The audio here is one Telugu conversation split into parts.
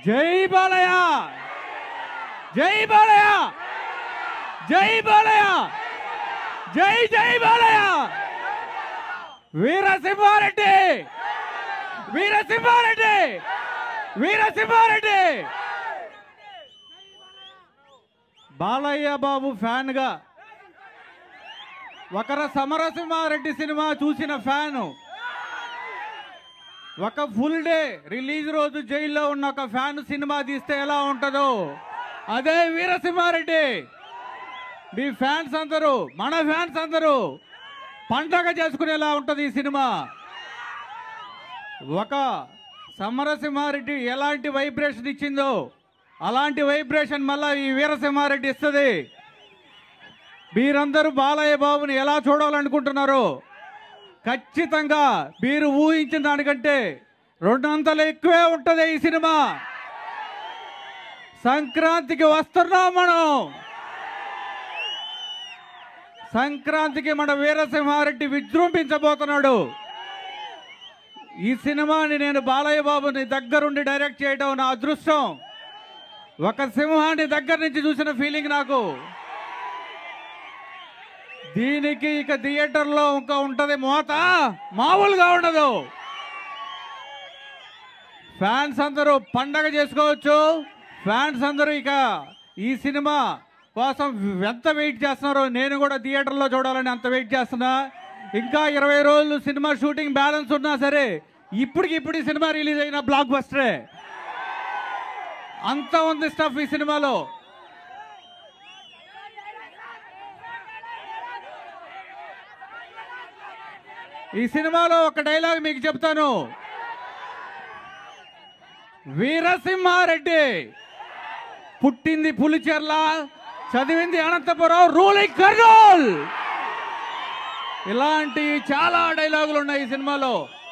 జై బాలయ్య జై బాలయ్య జై బాలయ్య జై జై బాలయ్య వీరసింహారెడ్డి వీరసింహారెడ్డి వీరసింహారెడ్డి బాలయ్య బాబు ఫ్యాన్ గా ఒకర సమరసింహారెడ్డి సినిమా చూసిన ఫ్యాను ఒక ఫుల్ డే రిలీజ్ రోజు జైల్లో ఉన్న ఒక ఫ్యాన్ సినిమా తీస్తే ఎలా ఉంటుందో అదే వీరసింహారెడ్డి మీ ఫ్యాన్స్ అందరూ మన ఫ్యాన్స్ అందరూ పండగ చేసుకునేలా ఉంటుంది ఈ సినిమా ఒక సమరసింహారెడ్డి ఎలాంటి వైబ్రేషన్ ఇచ్చిందో అలాంటి వైబ్రేషన్ మళ్ళా ఈ వీరసింహారెడ్డి ఇస్తుంది మీరందరూ బాలయ్య బాబుని ఎలా చూడాలనుకుంటున్నారో ఖచ్చితంగా మీరు ఊహించిన దానికంటే రెండంతలు ఎక్కువే ఉంటుంది ఈ సినిమా సంక్రాంతికి వస్తున్నాం మనం సంక్రాంతికి మన వీరసింహారెడ్డి విజృంభించబోతున్నాడు ఈ సినిమాని నేను బాలయ్య బాబుని దగ్గరుండి డైరెక్ట్ చేయడం నా అదృష్టం ఒక సింహాన్ని దగ్గర నుంచి చూసిన ఫీలింగ్ నాకు దీనికి ఇక థియేటర్లో ఇంకా ఉంటది మోత మామూలుగా ఉండదు ఫ్యాన్స్ అందరూ పండగ చేసుకోవచ్చు ఫ్యాన్స్ అందరూ ఇక ఈ సినిమా కోసం ఎంత వెయిట్ చేస్తున్నారో నేను కూడా థియేటర్లో చూడాలని అంత వెయిట్ చేస్తున్నా ఇంకా ఇరవై రోజులు సినిమా షూటింగ్ బ్యాలెన్స్ ఉన్నా సరే ఇప్పటికి ఇప్పుడు ఈ సినిమా రిలీజ్ అయిన బ్లాక్ బస్టరే అంత ఉంది స్టఫ్ ఈ సినిమాలో ఈ సినిమాలో ఒక డైలాగ్ మీకు చెప్తాను వీరసింహారెడ్డి పుట్టింది పులిచెర్ల చదివింది అనంతపురం రూలింగ్ కర్నూల్ ఇలాంటి చాలా డైలాగులు ఉన్నాయి ఈ సినిమాలో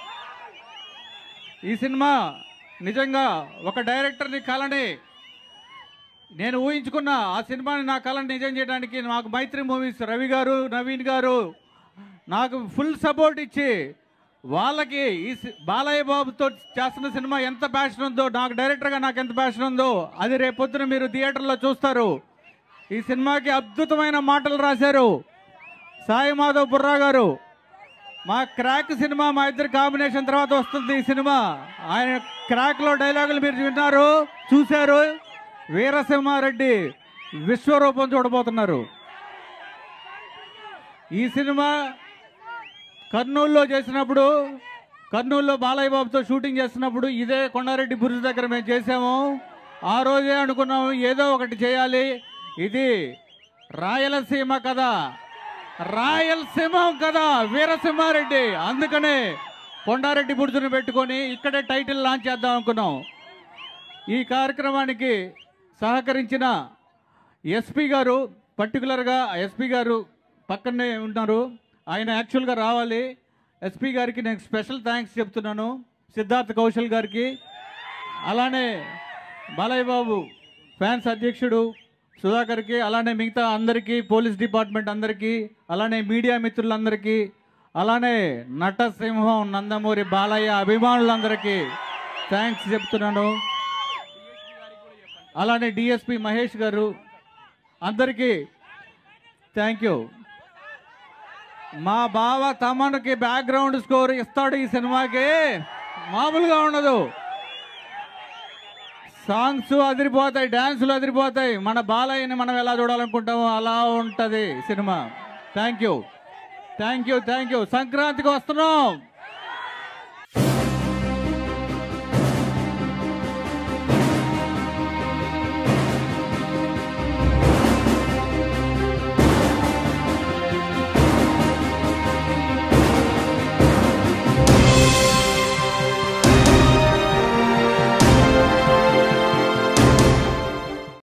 ఈ సినిమా నిజంగా ఒక డైరెక్టర్ని కలని నేను ఊహించుకున్న ఆ సినిమాని నా కళను నిజం చేయడానికి నాకు మైత్రి మూవీస్ రవి గారు నవీన్ గారు నాకు ఫుల్ సపోర్ట్ ఇచ్చి వాళ్ళకి ఈ సి- బాలయ్య బాబుతో చేస్తున్న సినిమా ఎంత ప్యాషన్ ఉందో నాకు డైరెక్టర్గా నాకు ఎంత ప్యాషన్ ఉందో అది రేపొద్దున మీరు థియేటర్లో చూస్తారు ఈ సినిమాకి అద్భుతమైన మాటలు రాశారు సాయి మాధవ్ బుర్రా గారు మా క్రాక్ సినిమా మా ఇద్దరి కాంబినేషన్ తర్వాత వస్తుంది ఈ సినిమా ఆయన క్రాక్లో డైలాగులు మీరు విన్నారు చూశారు వీరసింహారెడ్డి విశ్వరూపం చూడబోతున్నారు ఈ సినిమా కర్నూలులో చేసినప్పుడు కర్నూలులో బాలయ్య బాబుతో షూటింగ్ చేస్తున్నప్పుడు ఇదే కొండారెడ్డి బురుజు దగ్గర మేము చేసాము ఆ రోజే అనుకున్నాము ఏదో ఒకటి చేయాలి ఇది రాయలసీమ కదా రాయలసీమ కదా వీరసింహారెడ్డి అందుకనే కొండారెడ్డి బురుజుని పెట్టుకొని ఇక్కడే టైటిల్ లాంచ్ చేద్దాం అనుకున్నాం ఈ కార్యక్రమానికి సహకరించిన ఎస్పీ గారు పర్టికులర్గా ఎస్పీ గారు పక్కనే ఉన్నారు ఆయన యాక్చువల్గా రావాలి ఎస్పీ గారికి నేను స్పెషల్ థ్యాంక్స్ చెప్తున్నాను సిద్ధార్థ్ కౌశల్ గారికి అలానే బాలయ్య బాబు ఫ్యాన్స్ అధ్యక్షుడు సుధాకర్కి అలానే మిగతా అందరికీ పోలీస్ డిపార్ట్మెంట్ అందరికీ అలానే మీడియా మిత్రులందరికీ అలానే నటసింహం నందమూరి బాలయ్య అభిమానులందరికీ థ్యాంక్స్ చెప్తున్నాను అలానే డిఎస్పి మహేష్ గారు అందరికీ థ్యాంక్ యూ మా బావ తమన్కి బ్యాక్గ్రౌండ్ స్కోర్ ఇస్తాడు ఈ సినిమాకి మామూలుగా ఉండదు సాంగ్స్ అదిరిపోతాయి డ్యాన్సులు అదిరిపోతాయి మన బాలయ్యని మనం ఎలా చూడాలనుకుంటామో అలా ఉంటుంది cinema thank you thank you thank you సంక్రాంతికి వస్తున్నాం